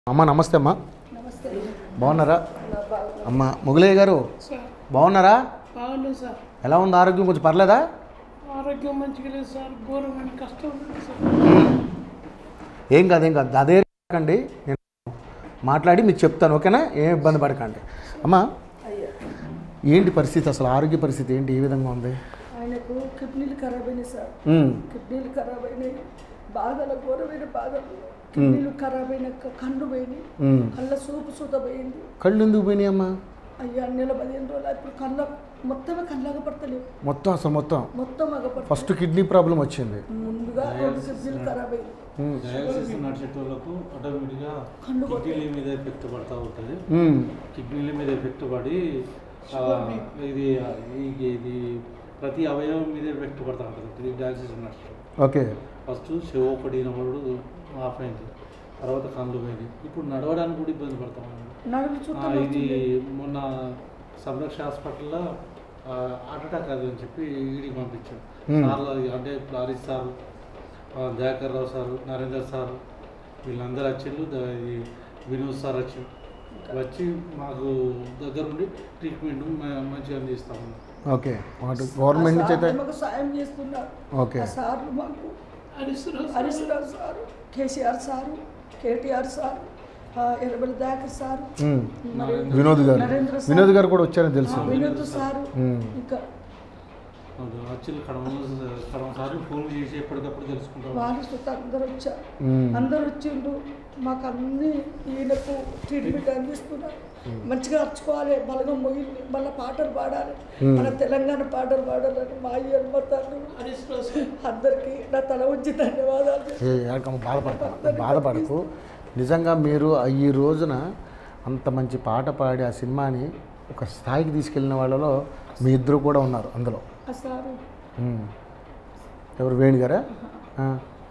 అమ్మ నమస్తే అమ్మా నమస్తే బాగున్నారా నా బాగున్నా అమ్మ ముగలయ్య గారు సార్ బాగున్నారా బాగున్నాను సార్ ఎలా ఉంది ఆరోగ్యం కొంచెం పర్లేదా ఆరోగ్యం మంచిగా లేదు సార్ ఘోరమైన కష్టం ఉంది సార్ ఏం కాదు ఏం కాదు అదే అండి నేను మాట్లాడి మీకు చెప్తాను ఓకేనా ఏం ఇబ్బంది పడకండి అమ్మ అయ్యా ఏంటి పరిస్థితి అసలు ఆరోగ్య పరిస్థితి ఏంటి ఏ విధంగా ఉంది ఆయనకు కిడ్నీలు ఖరాబ్ అయినాయి సార్ ఉమ్, కిడ్నీలు ఖరాబ్ అయినాయి బాధల ఘోరమైన బాధలు కిడ్నీలు ఖరాబ్ అయినాక కళ్ళు పోయినాయి ఉమ్. కళ్ళ సూపు సూత పోయింది కళ్ళు ఎందుకు పోయినాయి అమ్మా అయ్యా నెల పదిహేను రోజులు ఇప్పుడు కళ్ళ మొత్తమే కళ్ళగా పడతలేవు మొత్తం అసలు మొత్తం మొత్తం అగపడతాయి ఫస్ట్ కిడ్నీ ప్రాబ్లం వచ్చింది ముందుగా రెండు కిడ్నీలు ఖరాబ్ అయింది ఉమ్, డయాలసిస్ నడిచేటోళ్ళకు ఆటోమేటిక్గా కళ్ళు పోతాయి. కిడ్నీల మీద ఎఫెక్ట్ పడుతూ ఉంటుంది ఉమ్, కిడ్నీల మీద ఎఫెక్ట్ పడి ఆ, ఇది ఇది ఇది ప్రతి అవయవం మీద ఎఫెక్ట్ పడుతూ ఉంటుంది ఇది డయాలసిస్ నడిచేటప్పుడు ఓకే ఫస్ట్ చెవు ఒకటి వినబడు ఆఫ్ అయింది తర్వాత కళ్ళు పోయింది ఇప్పుడు నడవడానికి కూడా ఇబ్బంది పడతాం నడుము ఆ, చుట్టూ ఇది మొన్న సంరక్ష హాస్పిటల్లో హార్ట్ అటాక్ అది అని చెప్పి ఈడికి పంపించాం Hmm. సార్లు అంటే ఇప్పుడు హరీష్ సారు ఆ, దయాకర్ రావు సారు నరేందర్ సారు వీళ్ళందరూ వచ్చిండ్రు ద- ఈ వినోద్ సార్ వచ్చి వచ్చి మాకు దగ్గర ఉండి ట్రీట్మెంట్ మ- మంచిగా అందిస్తాము ఓకే మాకు గవర్నమెంట్ నుంచి అయితే మాకు సాయం చేస్తున్నారు ఓకే ఆ సార్లు మాకు Harish Rao sir KCR sir KTR sir ఆ, ఎర్రబెల్లి దాకర్ సారు ఉమ్, మరి వినోద్ గారు నరేంద్ర సార్. వినోద్ గారు కూడా వచ్చారని తెలుసు ఆ, వినోద్ సారు ఉమ్, ఇంకా వచ్చి కడమ కడమ సార్లు ఫోన్ చేసి ఎప్పటికప్పుడు తెలుసుకుంటాం వాళ్ళు సుత అందరు వచ్చారు ఉమ్, అందరు వచ్చిండు మాకు అన్ని ఈయనకు ట్రీట్మెంట్ అందిస్తున్నారు మంచిగా అర్చుకోవాలి బలగం మొగిలి మళ్ళీ పాటలు పాడాలి Hmm. మన తెలంగాణ పాటలు పాడాలని మా అమ్మతారు అందరికీ నా తల ఉంచి ధన్యవాదాలు ఏ ఏడకమ్మ బాధపడకు బాధపడకు నిజంగా మీరు ఈ రోజున అంత మంచి పాట పాడి ఆ సినిమాని ఒక స్థాయికి తీసుకెళ్ళిన వాళ్ళలో మీ ఇద్దరు కూడా ఉన్నారు అందులో ఆ సారు ఉమ్. ఎవరు వేణు గారా ఆ,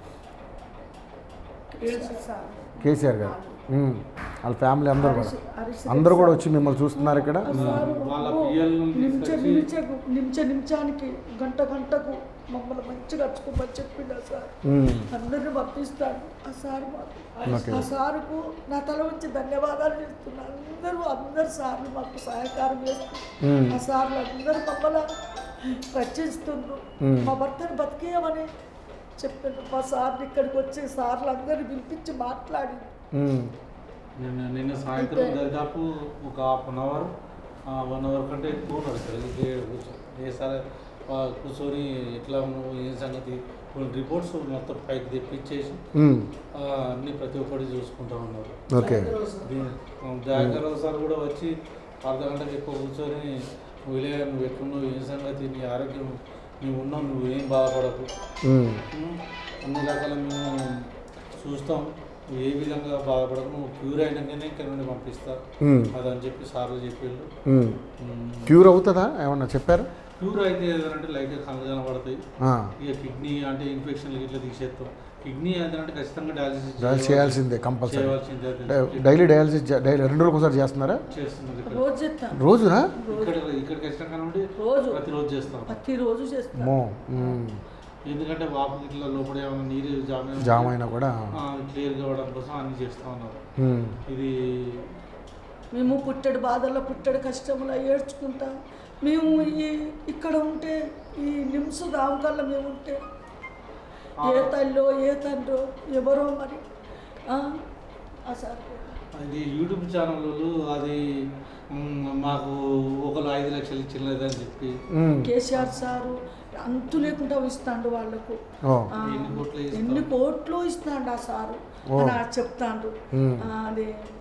సార్ కేసీఆర్ గారు ఉమ్. వాళ్ళ ఫ్యామిలీ అందరూ కూడా హరీష్ అందరూ కూడా వచ్చి మిమ్మల్ని చూస్తున్నారు ఇక్కడ సారు వాళ్ళ ఓ, పిల్లలను నిమిష తీసుకొచ్చి- నిమిషకు నిమిష నిమిషానికి గంట గంటకు మమ్మల్ని మంచిగా అర్చుకోమని చెప్పిండు ఆ సార్ ఉమ్. అందరిని పంపిస్తాను ఆ సార్ మాకు ఓకే. ఆ సారుకు నా తల వచ్చి ధన్యవాదాలు చేస్తున్నాను అందరూ అందరు సార్లు మాకు సహకారం చేస్తున్నారు ఉమ్. ఆ సార్లు అందరూ మమ్మల్ని రక్షిస్తుండ్రు ఉమ్. మా భర్తను బతికేయమని చెప్పాను మా సార్ని ఇక్కడికి వచ్చి సార్లు అందరిని పిలిపించి మాట్లాడి ఉమ్. నిన్న నిన్న సాయంత్రం దాదాపు ఒక half an hour one hour కంటే ఎక్కువ ఉన్నారు సార్ ఇది కూర్చొని ఏ సార్ ఆ, కూర్చొని ఎట్లా ఉన్నావు ఏం సంగతి కొన్ని రిపోర్ట్స్ మొత్తం పైకి తెప్పించేసి ఉమ్. ఆ, అన్ని ప్రతి ఒక్కటి చూసుకుంటా ఉన్నారు ఓకే దయాకర్ సార్ కూడా వచ్చి అర్ధ గంటకి ఎక్కువ కూర్చొని విలే నువ్వు ఎట్లున్నావు ఏం సంగతి నీ ఆరోగ్యం నువ్వు ఉన్నావు నువ్వు ఏం బాధపడకు ఉమ్. ఉమ్, అన్ని రకాల మేము చూస్తాం నువ్వు ఏ విధంగా బాధపడకు నువ్వు క్యూర్ అయినాకనే ఇక్కడ నుండి పంపిస్తా ఉమ్. అదని చెప్పి సార్లు చెప్పారు ఉమ్. క్యూర్ అవుతుందా ఏమన్నా చెప్పారు క్యూర్ అయితే ఏదంటే లైట్గా కళ్ళు కనబడతాయి ఆ. ఇక కిడ్నీ అంటే ఇన్ఫెక్షన్లు ఇట్లా తీసేస్తాం కిడ్నీ ఏదంటే ఖచ్చితంగా డయాలసిస్ డయాలసిస్ చేయాల్సిందే కంపల్సరీ చేయవలసిందే అది డై- డైలీ డయాలసిస్ చే- డైలీ రెండు రోజులకు ఒకసారి చేస్తున్నారా చేస్తున్నారు ఇక్కడ రోజు చేస్తాను రోజునా ఇక్కడ ఇక్కడ ఖచ్చితంగా నుండి రోజు ప్రతిరోజు చేస్తాం ప్రతిరోజు చేస్తాను మో ఉమ్. ఎందుకంటే వాపు ఇట్లా లోపల ఏమైనా నీరు జామ్ అయినా జామ్ అయినా కూడా క్లియర్ కావడం కోసం అన్ని చేస్తూ ఉన్నారు ఉమ్. ఇది మేము పుట్టడు బాధల్లో పుట్టడు కష్టంలో ఏడ్చుకుంటా మేము ఈ ఇక్కడ ఉంటే ఈ నిమ్స్ దావకల్లా మేము ఉంటే ఏ తల్లో ఏ తండ్రో ఎవరో మరి ఆ, ఆ సార్ అది యూట్యూబ్ ఛానళ్ళు అది మ్, మాకు ఒకరు ఐదు లక్షలు ఇచ్చినదని చెప్పి ఉమ్. కేసీఆర్ సారు అంతు లేకుండా ఇస్తాండు వాళ్ళకు ఓ ఆ, ఎన్ని కోట్లు ఇస్తాం? ఎన్ని కోట్లు ఇస్తాండు ఆ సారు ఓ. అని ఆ చెప్తాండు ఉమ్. ఆ, అదే